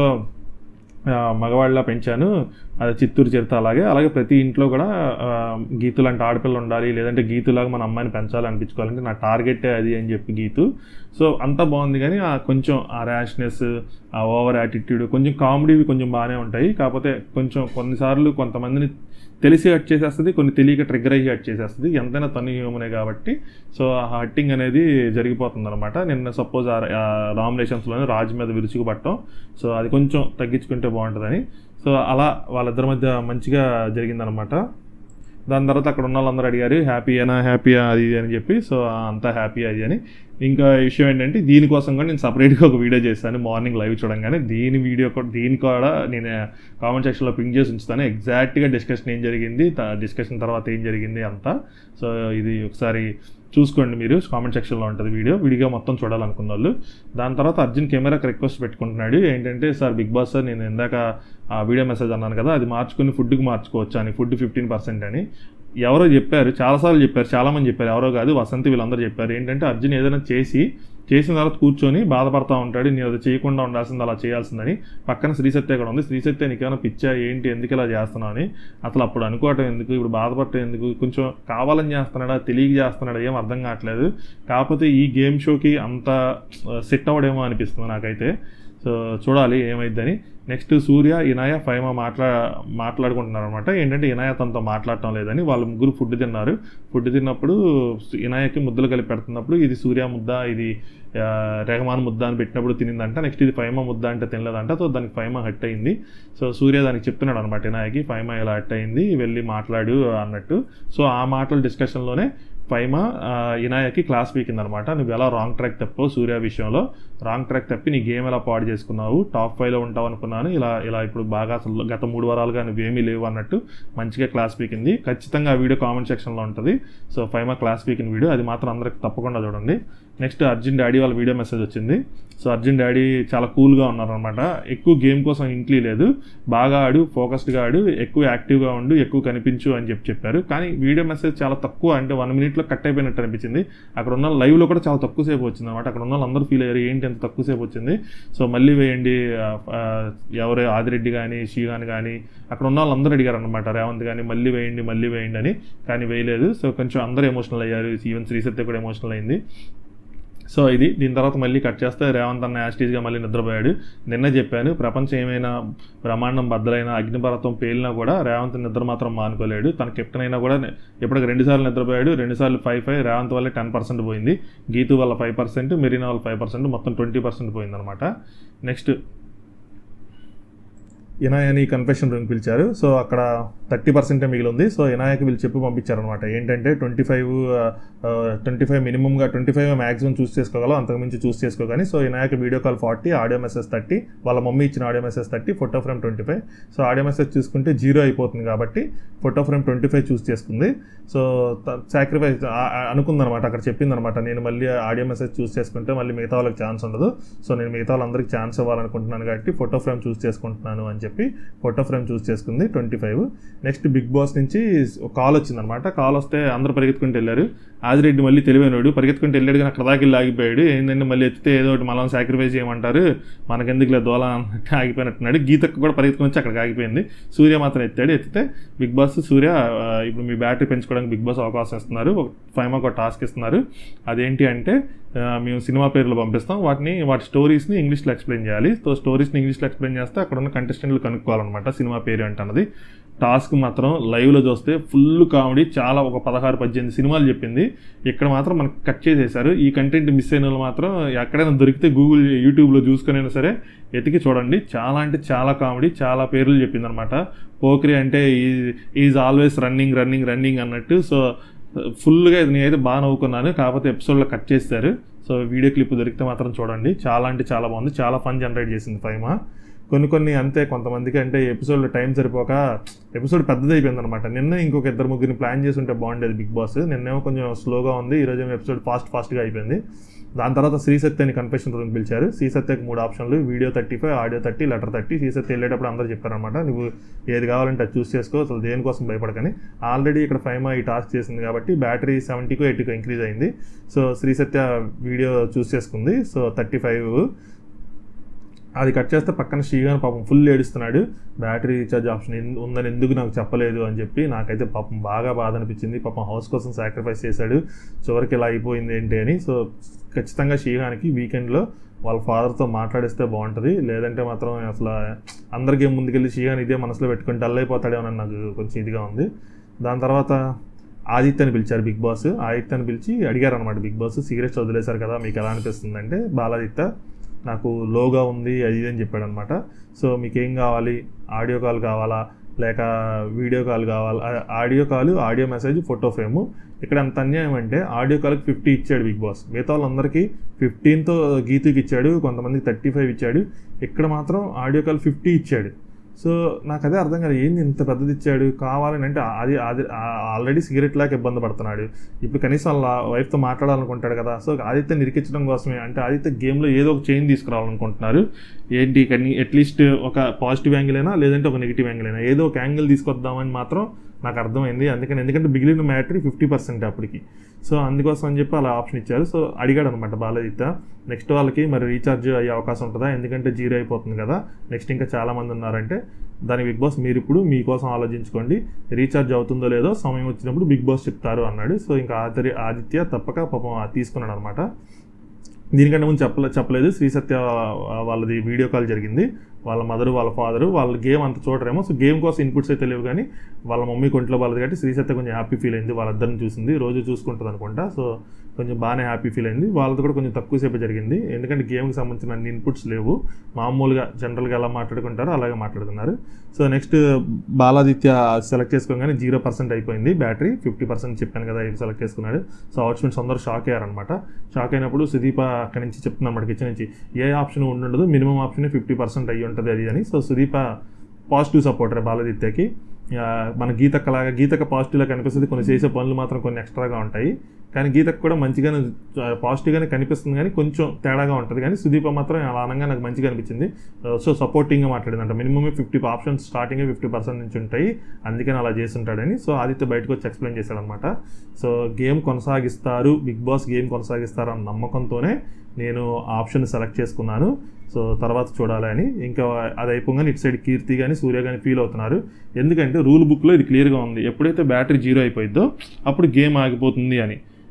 A: ఆ, మగవాళ్ళ పెంచాను అది చిత్తూరు చరిత్ర అలాగే అలాగే ప్రతి ఇంట్లో కూడా ఆ, గీతు లాంటి ఆడపిల్ల ఉండాలి లేదంటే గీతులాగా మన అమ్మాయిని పెంచాలి అనిపించుకోవాలంటే నా టార్గెటే అది అని చెప్పి గీతు సో అంతా బాగుంది కానీ ఆ కొంచెం ఆ ర్యాష్నెస్ ఆ ఓవర్ యాటిట్యూడ్ కొంచెం కామెడీ కొంచెం బాగానే ఉంటాయి కాకపోతే కొంచెం కొన్నిసార్లు కొంతమందిని తెలిసి హట్ చేసేస్తుంది కొన్ని తెలియక ట్రిగ్గర్ అయ్యి హట్ చేసేస్తుంది ఎంతైనా తను హ్యూమనే కాబట్టి సో ఆ హట్టింగ్ అనేది జరిగిపోతుంది అనమాట నిన్న సపోజ్ ఆ నామినేషన్స్లోనే రాజు మీద విరుచుకు పట్టడం సో అది కొంచెం తగ్గించుకుంటే బాగుంటుందని సో అలా వాళ్ళిద్దరి మధ్య మంచిగా జరిగిందనమాట దాని తర్వాత అక్కడ ఉన్న వాళ్ళందరూ అడిగారు హ్యాపీయేనా హ్యాపీయా అది ఇది అని చెప్పి సో అంతా హ్యాపీ అది అని ఇంకా విషయం ఏంటంటే దీనికోసం కూడా నేను సపరేట్గా ఒక వీడియో చేశాను మార్నింగ్ లైవ్ చూడంగానే దీని వీడియో కూడా దీని కూడా నేను కామెంట్ సెక్షన్లో పింక్ చేసి ఉంచుతాను ఎగ్జాక్ట్గా డిస్కషన్ ఏం జరిగింది డిస్కషన్ తర్వాత ఏం జరిగింది అంతా సో ఇది ఒకసారి చూసుకోండి మీరు కామెంట్ సెక్షన్లో ఉంటుంది వీడియో వీడియో మొత్తం చూడాలనుకున్న వాళ్ళు దాని తర్వాత అర్జున్ కెమెరాకి రిక్వెస్ట్ పెట్టుకుంటున్నాడు ఏంటంటే సార్ బిగ్ బాస్ సార్ నేను ఇందాక ఆ వీడియో మెసేజ్ అన్నాను కదా అది మార్చుకుని ఫుడ్కి మార్చుకోవచ్చు అని ఫుడ్ ఫిఫ్టీన్ పర్సెంట్ అని ఎవరో చెప్పారు చాలాసార్లు చెప్పారు చాలామంది చెప్పారు ఎవరో కాదు వసంతి వీళ్ళందరూ చెప్పారు ఏంటంటే అర్జున్ ఏదైనా చేసి చేసిన తర్వాత కూర్చొని బాధపడతా ఉంటాడు నేను అది చేయకుండా ఉండాల్సింది అలా చేయాల్సిందని పక్కన శ్రీసత్య కూడా ఉంది శ్రీసత్య నీకేమైనా పిచ్చా ఏంటి ఎందుకు ఇలా చేస్తున్నావు అని అసలు అప్పుడు అనుకోవటం ఎందుకు ఇప్పుడు బాధపడటం ఎందుకు కొంచెం కావాలని చేస్తున్నాడా తెలియక చేస్తున్నాడా ఏం అర్థం కావట్లేదు కాకపోతే ఈ గేమ్ షోకి అంత సెట్ అవ్వడేమో అనిపిస్తుంది నాకైతే సో చూడాలి ఏమైద్దని నెక్స్ట్ సూర్య ఇనాయ ఫైమా మాట్లా మాట్లాడుకుంటున్నారు అనమాట ఏంటంటే ఇనాయ తనతో మాట్లాడటం లేదని వాళ్ళు ముగ్గురు ఫుడ్ తిన్నారు ఫుడ్ తిన్నప్పుడు ఇనాయకి ముద్దలు కలిపి పెడుతున్నప్పుడు ఇది సూర్య ముద్ద ఇది ఆ, రెహమాన్ ముద్ద అని పెట్టినప్పుడు తినిందంట నెక్స్ట్ ఇది ఫైమా ముద్ద అంటే తినలేదంట సో దానికి ఫైమా హట్ అయింది సో సూర్య దానికి చెప్తున్నాడు అనమాట ఇనాయకి ఫైమా ఇలా హట్ అయింది వెళ్ళి మాట్లాడు అన్నట్టు సో ఆ మాటల డిస్కషన్లోనే ఫైమా ఆ, ఇనాయకి క్లాస్ పీకింది అనమాట నువ్వు ఎలా రాంగ్ ట్రాక్ తప్పావు సూర్య విషయంలో రాంగ్ ట్రాక్ తప్పి నీ గేమ్ ఎలా పాడు చేసుకున్నావు టాప్ ఫైవ్లో ఉంటావు అనుకున్నాను ఇలా ఇలా ఇప్పుడు బాగా అసలు గత మూడు వారాలుగా నువ్వేమీ లేవు అన్నట్టు మంచిగా క్లాస్ పీకింది ఖచ్చితంగా ఆ వీడియో కామెంట్ సెక్షన్లో ఉంటుంది సో ఫైమా క్లాస్ పీకిన వీడియో అది మాత్రం అందరికి తప్పకుండా చూడండి నెక్స్ట్ అర్జున్ డాడీ వాళ్ళ వీడియో మెసేజ్ వచ్చింది సో అర్జున్ డాడీ చాలా కూల్గా ఉన్నారనమాట ఎక్కువ గేమ్ కోసం ఇంక్లీ లేదు బాగా ఆడు ఫోకస్డ్గా ఆడు ఎక్కువ యాక్టివ్గా ఉండు ఎక్కువ కనిపించు అని చెప్పి చెప్పారు కానీ వీడియో మెసేజ్ చాలా తక్కువ అంటే వన్ మినిట్లో కట్ అయిపోయినట్టు అనిపించింది అక్కడ ఉన్న లైవ్లో కూడా చాలా తక్కువ సేపు వచ్చింది అనమాట అక్కడ ఉన్న వాళ్ళందరూ ఫీల్ అయ్యారు ఏంటి ఎంత తక్కువ సేపు వచ్చింది సో మళ్ళీ వేయండి ఆ, ఆ, ఎవరు ఆదిరెడ్డి కానీ శ్రీగాని కానీ అక్కడ ఉన్న వాళ్ళందరూ అడిగారు అనమాట రేవంత్ కానీ మళ్ళీ వేయండి మళ్ళీ వేయండి అని కానీ వేయలేదు సో కొంచెం అందరూ ఎమోషనల్ అయ్యారు ఈవెన్ శ్రీసత్య కూడా ఎమోషనల్ అయింది సో ఇది దీని తర్వాత మళ్ళీ కట్ చేస్తే రేవంత్ అన్న యాస్టీజ్గా మళ్ళీ నిద్రపోయాడు నిన్న చెప్పాను ప్రపంచం ఏమైనా బ్రహ్మాండం బద్దలైన అగ్నిపర్వతం పేలినా కూడా రేవంత్ నిద్ర మాత్రం మానుకోలేడు తన కెప్టెన్ అయినా కూడా ఇప్పటికి రెండుసార్లు నిద్రపోయాడు రెండుసార్లు ఫైవ్ ఫైవ్ రేవంత్ వల్ల టెన్ పర్సెంట్ పోయింది గీతు వల్ల ఫైవ్ పర్సెంట్ మెరీనా వల్ల ఫైవ్ పర్సెంట్ మొత్తం ట్వంటీ పర్సెంట్ పోయిందనమాట నెక్స్ట్ ఇనాయని కన్ఫెషన్ రూమ్ పిలిచారు సో అక్కడ థర్టీ పర్సెంటే మిగిలి ఉంది సో ఇనాయకి వీళ్ళు చెప్పి పంపించారనమాట ఏంటంటే ట్వంటీ ఫైవ్ ట్వంటీ ఫైవ్ మినిమంగా ట్వంటీ ఫైవ్ మ్యాక్సిమం చూస్ చేసుకోగలం అంతకుమించి చూస్ చేసుకోగాని సో ఇనాయక video call forty audio message thirty వాళ్ళ మమ్మీ ఇచ్చిన audio message thirty photo frame twenty five so audio message చూసుకుంటే జీరో అయిపోతుంది కాబట్టి ఫోటో ఫ్రేమ్ ట్వంటీ ఫైవ్ చూస్ చేసుకుంది సో సాక్రిఫైస్ అనుకుందనమాట అక్కడ చెప్పిందనమాట నేను మళ్ళీ ఆడియో మెసేజ్ చూస్ చేసుకుంటే మళ్ళీ మిగతా వాళ్ళకి ఛాన్స్ ఉండదు సో నేను మిగతా వాళ్ళందరికీ ఛాన్స్ ఇవ్వాలనుకుంటున్నాను కాబట్టి ఫోటో ఫ్రేమ్ చూస్ చేసుకుంటున్నాను అని చెప్పి ఫోటో ఫ్రేమ్ చూస్ చేసుకుంది twenty five next big boss నుంచి కాల్ వచ్చిందనమాట కాల్ వస్తే అందరూ పరిగెత్తుకుంటూ వెళ్ళారు ఆదిరెడ్డి మళ్ళీ తెలివైనడు పరిగెత్తుకుంటూ వెళ్ళాడు కానీ అక్కడ దాకా వెళ్ళి ఆగిపోయాడు ఏంటంటే మళ్ళీ ఎత్తితే ఏదో ఒకటి మనం సాక్రిఫైస్ చేయమంటారు మనకెందుకులే దోల అన్నట్టు ఆగిపోయినట్టున్నాడు గీతకు కూడా పరిగెత్తుకుని వచ్చి అక్కడికి ఆగిపోయింది సూర్య మాత్రం ఎత్తాడు ఎత్తితే బిగ్ బాస్ సూర్య ఆ, ఇప్పుడు మీ బ్యాటరీ పెంచుకోవడానికి బిగ్ బాస్ అవకాశం ఇస్తున్నారు ఒక ఫైవ్ ఒక టాస్క్ ఇస్తున్నారు అదేంటి అంటే ఆ, మేము సినిమా పేర్లు పంపిస్తాం వాటిని వాటి స్టోరీస్ని ఇంగ్లీష్లో ఎక్స్ప్లెయిన్ చేయాలి సో స్టోరీస్ని ఇంగ్లీష్లో ఎక్స్ప్లెయిన్ చేస్తే అక్కడ ఉన్న కంటెస్టెంట్లు కనుక్కోవాలన్నమాట సినిమా పేరు ఏంటన్నది టాస్క్ మాత్రం లైవ్లో చూస్తే ఫుల్ కామెడీ చాలా ఒక పదహారు పద్దెనిమిది సినిమాలు చెప్పింది ఇక్కడ మాత్రం మనకు కట్ చేసేశారు ఈ కంటెంట్ మిస్ అయిన వాళ్ళు మాత్రం ఎక్కడైనా దొరికితే గూగుల్ యూట్యూబ్లో చూసుకునైనా సరే ఎతికి చూడండి చాలా అంటే చాలా కామెడీ చాలా పేర్లు చెప్పింది అనమాట పోక్రి అంటే is always running running running అన్నట్టు సో ఫుల్గా ఇది నేనైతే బాగా నవ్వుకున్నాను కాకపోతే ఎపిసోడ్లో కట్ చేస్తారు సో వీడియో క్లిప్ దొరికితే మాత్రం చూడండి చాలా అంటే చాలా బాగుంది చాలా ఫన్ జనరేట్ చేసింది ఫైమా కొన్ని కొన్ని అంతే కొంతమందికి అంటే ఎపిసోడ్లో టైం సరిపోక ఎపిసోడ్ పెద్దది అయిపోయింది అనమాట నిన్న ఇంకొక ఇద్దరు ముగ్గురిని ప్లాన్ చేసి ఉంటే బాగుండేది బిగ్ బాస్ నిన్నేమో కొంచెం స్లోగా ఉంది ఈరోజు ఏమో ఎపిసోడ్ ఫాస్ట్ ఫాస్ట్గా అయిపోయింది దాని తర్వాత శ్రీ సత్యని కన్ఫెషన్ రూమ్ పిలిచారు శ్రీ సత్యకి మూడు ఆప్షన్లు video thirty five audio thirty letter thirty Sri Satya వెళ్ళేటప్పుడు అందరూ చెప్పారనమాట నువ్వు ఏది కావాలంటే అది చూస్ చేసుకో అసలు దేనికోసం భయపడకని ఆల్రెడీ ఇక్కడ ఫైమా ఈ టాస్క్ చేసింది కాబట్టి బ్యాటరీ సెవెంటీకో ఎయిటీకో ఇంక్రీజ్ అయింది so Sri Satya video choose చేసుకుంది సో థర్టీ ఫైవ్ అది కట్ చేస్తే పక్కన శ్రీగాన్ పాపం ఫుల్ ఏడుస్తున్నాడు బ్యాటరీ రీఛార్జ్ ఆప్షన్ ఎందు- ఉందని ఎందుకు నాకు చెప్పలేదు అని చెప్పి నాకైతే పాపం బాగా బాధ అనిపించింది పాపం హౌస్ కోసం సాక్రిఫైస్ చేశాడు చివరికి ఇలా అయిపోయింది ఏంటి అని సో ఖచ్చితంగా శ్రీగానికి వీకెండ్లో వాళ్ళ ఫాదర్తో మాట్లాడిస్తే బాగుంటుంది లేదంటే మాత్రం అసలు అందరికీ ముందుకెళ్ళి శ్రీగాన్ ఇదే మనసులో పెట్టుకొని డల్ అయిపోతాడేమో అని నాకు కొంచెం ఇదిగా ఉంది దాని తర్వాత ఆదిత్యని పిలిచారు బిగ్ బాస్ ఆదిత్యని పిలిచి అడిగారు అనమాట బిగ్ బాస్ సీరియస్ వదిలేశారు కదా మీకు ఎలా అనిపిస్తుంది అంటే బాలాదిత్య నాకు లోగా ఉంది అది ఇది అని చెప్పాడు అనమాట సో మీకు ఏం కావాలి ఆడియో కాల్ కావాలా లేక వీడియో కాల్ కావాలా ఆ- audio call audio message photo frame ఇక్కడ ఎంత అన్యాయం అంటే ఆడియో కాల్కి ఫిఫ్టీ ఇచ్చాడు బిగ్ బాస్ మిగతా వాళ్ళందరికీ ఫిఫ్టీన్తో గీతుకి ఇచ్చాడు కొంతమందికి థర్టీ ఫైవ్ ఇచ్చాడు ఇక్కడ మాత్రం ఆడియో కాల్ ఫిఫ్టీ ఇచ్చాడు సో నాకు అదే అర్థం కాదు ఏంది ఇంత పెద్దది ఇచ్చాడు కావాలని అంటే అది అది ఆల్రెడీ సిగరెట్ లాగా ఇబ్బంది పడుతున్నాడు ఇప్పుడు కనీసం వాళ్ళ వైఫ్తో మాట్లాడాలనుకుంటాడు కదా సో ఆదిత్య నిరికించడం కోసమే అంటే ఆదిత్య గేమ్లో ఏదో ఒక చేంజ్ తీసుకురావాలనుకుంటున్నారు ఏంటి కానీ అట్లీస్ట్ ఒక పాజిటివ్ యాంగిల్ అయినా లేదంటే ఒక నెగిటివ్ యాంగిల్ అయినా ఏదో ఒక యాంగిల్ తీసుకొద్దామని మాత్రం నాకు అర్థమైంది అందుకని ఎందుకంటే మిగిలిన మ్యాటరీ ఫిఫ్టీ పర్సెంట్ అప్పటికి సో అందుకోసం అని చెప్పి అలా ఆప్షన్ ఇచ్చారు సో అడిగాడు అనమాట బాలదిత్య నెక్స్ట్ వాళ్ళకి మరి రీఛార్జ్ అయ్యే అవకాశం ఉంటుందా ఎందుకంటే జీరో అయిపోతుంది కదా నెక్స్ట్ ఇంకా చాలా మంది ఉన్నారంటే దానికి బిగ్ బాస్ మీరు ఇప్పుడు మీకోసం ఆలోచించుకోండి రీఛార్జ్ అవుతుందో లేదో సమయం వచ్చినప్పుడు బిగ్ బాస్ చెప్తారు అన్నాడు సో ఇంకా ఆదరి ఆదిత్య తప్పక పాపం తీసుకున్నాడు అనమాట దీనికంటే ముందు చెప్పలే చెప్పలేదు శ్రీ సత్య వాళ్ళది వీడియో కాల్ జరిగింది వాళ్ళ మదర్ వాళ్ళ ఫాదర్ వాళ్ళ గేమ్ అంత చూడరేమో సో గేమ్ కోసం ఇన్పుట్స్ అయితే లేవు కానీ వాళ్ళ మమ్మీ కొంట్లో వాళ్ళది కాబట్టి శ్రీ సత్య కొంచెం హ్యాపీ ఫీల్ అయింది వాళ్ళిద్దరిని చూసింది రోజు చూసుకుంటుంది అనుకుంటా సో కొంచెం బాగానే హ్యాపీ ఫీల్ అయింది వాళ్ళతో కూడా కొంచెం తక్కువ సేపు జరిగింది ఎందుకంటే గేమ్కి సంబంధించిన అన్ని ఇన్పుట్స్ లేవు మామూలుగా జనరల్గా ఎలా మాట్లాడుకుంటారో అలాగే మాట్లాడుతున్నారు సో నెక్స్ట్ బాలాదిత్య సెలెక్ట్ చేసుకోగానే జీరో పర్సెంట్ అయిపోయింది బ్యాటరీ ఫిఫ్టీ పర్సెంట్ చెప్పాను కదా ఇది సెలెక్ట్ చేసుకున్నాడు సో అవుట్స్మెంట్స్ అందరూ షాక్ అయ్యారనమాట షాక్ అయినప్పుడు సుదీప అక్కడి నుంచి చెప్తుంది అనమాట కిచెన్ నుంచి ఏ ఆప్షన్ ఉండదు మినిమం ఆప్షన్ ఫిఫ్టీ పర్సెంట్ అయ్యి ఉంటుంది అది అని సో సుదీప పాజిటివ్ సపోర్టర్ బాలదిత్యకి ఆ, మన గీతక్కలాగా గీతక్క పాజిటివ్గా కనిపిస్తుంది కొన్ని చేసే పనులు మాత్రం కొన్ని ఎక్స్ట్రాగా ఉంటాయి కానీ గీతకు కూడా మంచిగానే ఆ, పాజిటివ్గానే కనిపిస్తుంది కానీ కొంచెం తేడాగా ఉంటుంది కానీ సుదీప మాత్రం అలా అనగా నాకు మంచిగా అనిపించింది ఆ, సో సపోర్టింగ్గా మాట్లాడిందంట minimum fifty options starting fifty percent నుంచి ఉంటాయి అందుకని అలా చేస్తుంటాడని సో ఆదిత్య బయటకు వచ్చి ఎక్స్ప్లెయిన్ చేశాడనమాట సో గేమ్ కొనసాగిస్తారు బిగ్ బాస్ గేమ్ కొనసాగిస్తారు అన్న నమ్మకంతోనే నేను ఆప్షన్ సెలెక్ట్ చేసుకున్నాను సో తర్వాత చూడాలి అని ఇంకా అది అయిపోగానే ఇటు సైడ్ కీర్తి కానీ సూర్య కానీ ఫీల్ అవుతున్నారు ఎందుకంటే రూల్ బుక్లో ఇది క్లియర్గా ఉంది ఎప్పుడైతే బ్యాటరీ జీరో అయిపోయిద్దో అప్పుడు గేమ్ ఆగిపోతుంది అని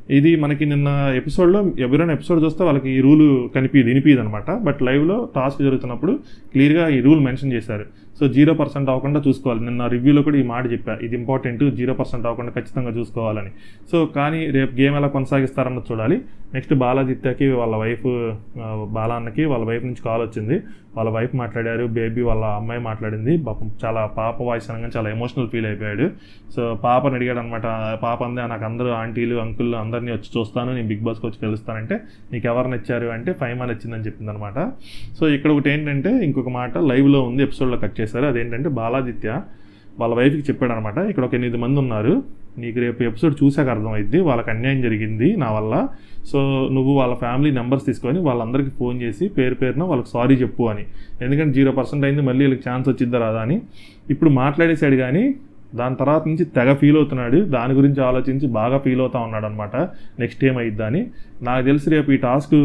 A: ఇది మనకి నిన్న ఎపిసోడ్లో ఎవరైనా ఎపిసోడ్ చూస్తే వాళ్ళకి ఈ రూల్ కనిపించదు వినిపించదు అనమాట బట్ లైవ్లో టాస్క్ జరుగుతున్నప్పుడు క్లియర్గా ఈ రూల్ మెన్షన్ చేశారు సో జీరో పర్సెంట్ అవ్వకుండా చూసుకోవాలి నిన్న రివ్యూలో కూడా ఈ మాట చెప్పా ఇది ఇంపార్టెంట్ జీరో పర్సెంట్ అవ్వకుండా ఖచ్చితంగా చూసుకోవాలని సో కానీ రేపు గేమ్ ఎలా కొనసాగిస్తారన్నది చూడాలి నెక్స్ట్ బాలాదిత్యకి వాళ్ళ వైఫ్ బాలాన్నకి వాళ్ళ వైఫ్ నుంచి కాల్ వచ్చింది వాళ్ళ వైఫ్ మాట్లాడారు బేబీ వాళ్ళ అమ్మాయి మాట్లాడింది పాపం చాలా పాప వాయిస్ అనగా చాలా ఎమోషనల్ ఫీల్ అయిపోయాడు సో పాపని అడిగాడు అనమాట పాప అందే నాకు అందరూ ఆంటీలు అంకుల్ అందరినీ వచ్చి చూస్తాను నేను బిగ్ బాస్కి వచ్చి కలుస్తానంటే నీకు ఎవరు నచ్చారు అంటే ఫైవ్ మా నచ్చిందని చెప్పింది అనమాట సో ఇక్కడ ఒకటి ఏంటంటే ఇంకొక మాట లైవ్లో ఉంది ఎపిసోడ్లో కట్ చేశారు అదేంటంటే బాలాదిత్య వాళ్ళ వైఫ్కి చెప్పాడు అనమాట ఇక్కడ ఒక ఎనిమిది మంది ఉన్నారు నీకు రేపు ఎపిసోడ్ చూసాక అర్థమైద్ది వాళ్ళకి అన్యాయం జరిగింది నా వల్ల సో నువ్వు వాళ్ళ ఫ్యామిలీ నెంబర్స్ తీసుకొని వాళ్ళందరికీ ఫోన్ చేసి పేరు పేరున వాళ్ళకి సారీ చెప్పు అని ఎందుకంటే జీరో పర్సెంట్ అయింది మళ్ళీ వీళ్ళకి ఛాన్స్ వచ్చిద్దా రాదా అని ఇప్పుడు మాట్లాడేశాడు కానీ దాని తర్వాత నుంచి తెగ ఫీల్ అవుతున్నాడు దాని గురించి ఆలోచించి బాగా ఫీల్ అవుతా ఉన్నాడు అనమాట నెక్స్ట్ ఏమైద్దా అని నాకు తెలిసి రేపు ఈ టాస్క్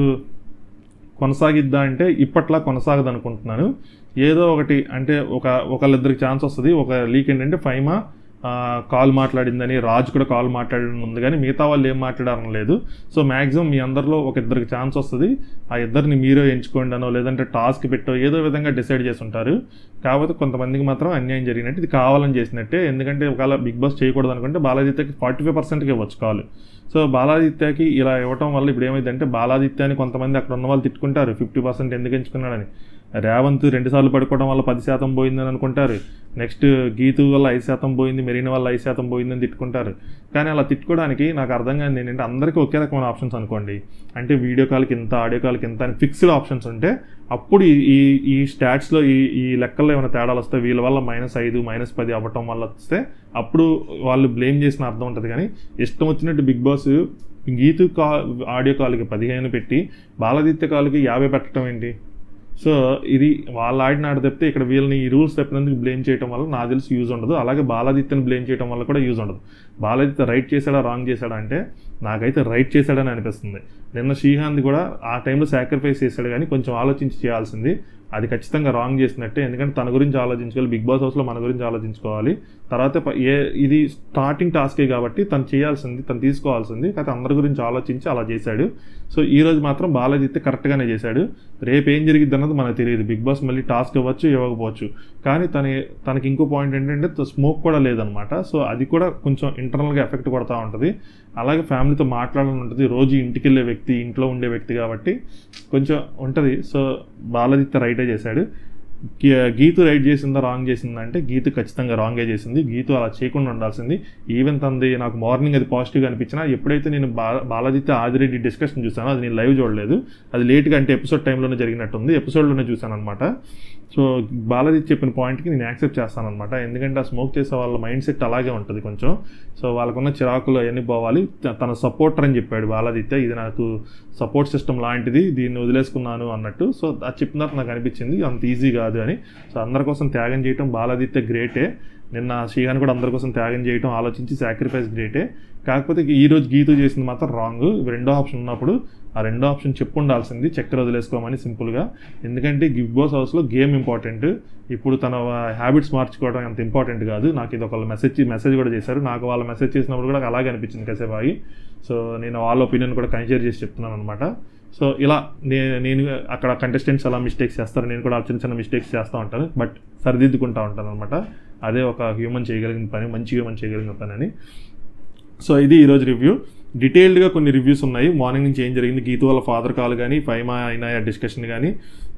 A: కొనసాగిద్దా అంటే ఇప్పట్లా కొనసాగదు అనుకుంటున్నాను ఏదో ఒకటి అంటే ఒక ఒకళ్ళిద్దరికి ఛాన్స్ వస్తుంది ఒక లీక్ ఏంటంటే ఫైమా కాల్ మాట్లాడిందని రాజు కూడా కాల్ మాట్లాడడం ఉంది కానీ మిగతా వాళ్ళు ఏం మాట్లాడడం లేదు సో మ్యాక్సిమం మీ అందరిలో ఒక ఇద్దరికి ఛాన్స్ వస్తుంది ఆ ఇద్దరిని మీరే ఎంచుకోండి అనో లేదంటే టాస్క్ పెట్టో ఏదో విధంగా డిసైడ్ చేసి ఉంటారు కాకపోతే కొంతమందికి మాత్రం అన్యాయం జరిగినట్టు ఇది కావాలని చేసినట్టే ఎందుకంటే ఒకవేళ బిగ్ బాస్ చేయకూడదు అనుకుంటే బాలాదిత్యకి ఫార్టీ ఫైవ్ పర్సెంట్కి ఇవ్వచ్చు కాల్ సో బాలాదిత్యకి ఇలా ఇవ్వటం వల్ల ఇప్పుడు ఏమైందంటే బాలాదిత్యాన్ని కొంతమంది అక్కడ ఉన్న వాళ్ళు తిట్టుకుంటారు ఫిఫ్టీ పర్సెంట్ ఎందుకు ఎంచుకున్నాడని రేవంత్ రెండుసార్లు పడుకోవడం వల్ల పది శాతం పోయిందని అనుకుంటారు నెక్స్ట్ గీతు వల్ల ఐదు శాతం పోయింది మెరీన్ వల్ల ఐదు శాతం పోయిందని తిట్టుకుంటారు కానీ అలా తిట్టుకోవడానికి నాకు అర్థం కాదు ఏంటంటే అందరికీ ఒకే రకమైన ఆప్షన్స్ అనుకోండి అంటే వీడియో కాల్కి ఇంత ఆడియో కాల్కి ఇంత అని ఫిక్స్డ్ ఆప్షన్స్ ఉంటే అప్పుడు ఈ ఈ స్టాట్స్లో ఈ ఈ లెక్కల్లో ఏమైనా తేడాలు వస్తే వీళ్ళ వల్ల మైనస్ ఐదు మైనస్ పది అవ్వటం వల్ల వస్తే అప్పుడు వాళ్ళు బ్లేమ్ చేసిన అర్థం ఉంటుంది కానీ ఇష్టం వచ్చినట్టు బిగ్ బాస్ గీతు కా ఆడియో కాల్కి పదిహేను పెట్టి బాలదిత్య కాల్కి యాభై పెట్టడం ఏంటి సో ఇది వాళ్ళ ఆడిన ఆడ తప్పితే ఇక్కడ వీళ్ళని ఈ రూల్స్ తప్పినందుకు బ్లేమ్ చేయడం వల్ల నాకు తెలిసి యూజ్ ఉండదు అలాగే బాలాదిత్యని బ్లేమ్ చేయడం వల్ల కూడా యూజ్ ఉండదు బాలాదిత్య రైట్ చేశాడా రాంగ్ చేశాడా అంటే నాకైతే రైట్ చేశాడని అనిపిస్తుంది నిన్న శ్రీహాంత్ కూడా ఆ టైంలో సాక్రిఫైస్ చేశాడు కానీ కొంచెం ఆలోచించి చేయాల్సింది అది ఖచ్చితంగా రాంగ్ చేసినట్టే ఎందుకంటే తన గురించి ఆలోచించుకోవాలి బిగ్ బాస్ హౌస్లో మన గురించి ఆలోచించుకోవాలి తర్వాత ఏ ఇది స్టార్టింగ్ టాస్కే కాబట్టి తను చేయాల్సింది తను తీసుకోవాల్సింది కాకపోతే అందరి గురించి ఆలోచించి అలా చేశాడు సో ఈ రోజు మాత్రం బాలాజిత్తే కరెక్ట్గానే చేశాడు రేపు ఏం జరిగిద్ది అన్నది మనకు తెలియదు బిగ్ బాస్ మళ్ళీ టాస్క్ ఇవ్వచ్చు ఇవ్వకపోవచ్చు కానీ తన తనకి ఇంకో పాయింట్ ఏంటంటే స్మోక్ కూడా లేదనమాట సో అది కూడా కొంచెం ఇంటర్నల్గా ఎఫెక్ట్ కొడతా ఉంటుంది అలాగే ఫ్యామిలీతో మాట్లాడాలని ఉంటుంది రోజు ఇంటికి వెళ్ళే వ్యక్తి ఇంట్లో ఉండే వ్యక్తి కాబట్టి కొంచెం ఉంటుంది సో బాలదిత్య రైటే చేశాడు గీతు రైట్ చేసిందా రాంగ్ చేసిందా అంటే గీతు ఖచ్చితంగా రాంగే చేసింది గీతు అలా చేయకుండా ఉండాల్సింది ఈవెన్ తంది నాకు మార్నింగ్ అది పాజిటివ్గా అనిపించినా ఎప్పుడైతే నేను బా బాలాదిత్య ఆదిరెడ్డి డిస్కషన్ చూసానో అది నేను లైవ్ చూడలేదు అది లేట్గా అంటే ఎపిసోడ్ టైంలోనే జరిగినట్టుంది ఎపిసోడ్లోనే చూసాను అనమాట సో బాలాజీ చెప్పిన పాయింట్కి నేను యాక్సెప్ట్ చేస్తాను అనమాట ఎందుకంటే ఆ స్మోక్ చేసే వాళ్ళ మైండ్ సెట్ అలాగే ఉంటుంది కొంచెం సో వాళ్ళకున్న చిరాకులు అవన్నీ పోవాలి తన సపోర్టర్ అని చెప్పాడు బాలాదిత్య ఇది నాకు సపోర్ట్ సిస్టమ్ లాంటిది దీన్ని వదిలేసుకున్నాను అన్నట్టు సో అది చెప్పిన తర్వాత నాకు అనిపించింది అంత ఈజీ కాదు అని సో అందరి కోసం త్యాగం చేయటం బాలాదిత్య గ్రేటే నిన్న శ్రీహాన్ కూడా అందరి కోసం త్యాగం చేయటం ఆలోచించి సాక్రిఫైస్ గ్రేటే కాకపోతే ఈ రోజు గీతు చేసింది మాత్రం రాంగ్ రెండో ఆప్షన్ ఉన్నప్పుడు ఆ రెండో ఆప్షన్ చెప్పు ఉండాల్సింది చక్కెర వదిలేసుకోమని సింపుల్గా ఎందుకంటే బిగ్ బాస్ హౌస్లో గేమ్ ఇంపార్టెంట్ ఇప్పుడు తన హ్యాబిట్స్ మార్చుకోవడం అంత ఇంపార్టెంట్ కాదు నాకు ఇది ఒక మెసేజ్ మెసేజ్ కూడా చేశారు నాకు వాళ్ళ మెసేజ్ చేసినప్పుడు కూడా అలాగే అనిపించింది కాసేపు ఆగి సో నేను వాళ్ళ ఒపీనియన్ కూడా కన్సిడర్ చేసి చెప్తున్నాను అనమాట సో ఇలా నేను నేను అక్కడ కంటెస్టెంట్స్ అలా మిస్టేక్స్ చేస్తారు నేను కూడా చిన్న చిన్న మిస్టేక్స్ చేస్తూ ఉంటాను బట్ సరిదిద్దుకుంటూ ఉంటాను అనమాట అదే ఒక హ్యూమన్ చేయగలిగిన పని మంచి హ్యూమన్ చేయగలిగిన పని అని సో ఇది ఈరోజు రివ్యూ డీటెయిల్డ్గా కొన్ని రివ్యూస్ ఉన్నాయి మార్నింగ్ నుంచి ఏం జరిగింది గీతు వాళ్ళ ఫాదర్ కాల్ కానీ ఫైమా అయినా డిస్కషన్ కానీ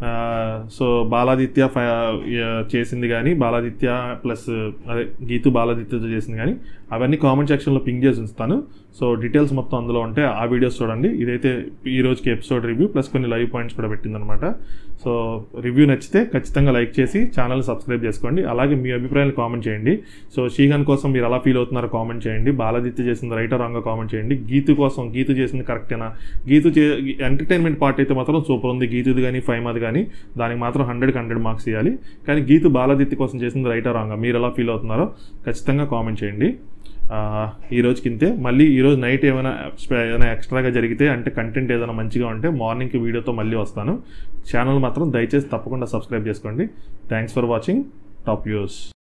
A: సో బాలాదిత్య చేసింది కానీ బాలాదిత్య ప్లస్ అదే గీతు బాలాదిత్యతో చేసింది కానీ అవన్నీ కామెంట్ సెక్షన్లో పింక్ చేసి ఉంచుతాను సో డీటెయిల్స్ మొత్తం అందులో ఉంటే ఆ వీడియోస్ చూడండి ఇదైతే ఈ రోజుకి ఎపిసోడ్ రివ్యూ ప్లస్ కొన్ని లైవ్ పాయింట్స్ కూడా పెట్టిందనమాట సో రివ్యూ నచ్చితే ఖచ్చితంగా లైక్ చేసి ఛానల్ సబ్స్క్రైబ్ చేసుకోండి అలాగే మీ అభిప్రాయాలు కామెంట్ చేయండి సో షీగాన్ కోసం మీరు ఎలా ఫీల్ అవుతున్నారో కామెంట్ చేయండి బాలాదిత్య చేసింది రైట్ రాంగ్ కామెంట్ చేయండి గీతు కోసం గీతు చేసింది కరెక్టేనా గీతు చే ఎంటర్టైన్మెంట్ పార్ట్ అయితే మాత్రం సూపర్ ఉంది గీతుది కానీ ఫైమాది కానీ దానికి మాత్రం హండ్రెడ్కి హండ్రెడ్ మార్క్స్ ఇవ్వాలి కానీ గీతు బాలాదిత్య కోసం చేసింది రైటా రాంగ్ మీరు ఎలా ఫీల్ అవుతున్నారో ఖచ్చితంగా కామెంట్ చేయండి ఈ రోజుకి ఇంతే మళ్ళీ ఈరోజు నైట్ ఏమైనా ఏదైనా ఎక్స్ట్రాగా జరిగితే అంటే కంటెంట్ ఏదైనా మంచిగా ఉంటే మార్నింగ్కి వీడియోతో మళ్ళీ వస్తాను ఛానల్ మాత్రం దయచేసి తప్పకుండా సబ్స్క్రైబ్ చేసుకోండి thanks for watching top views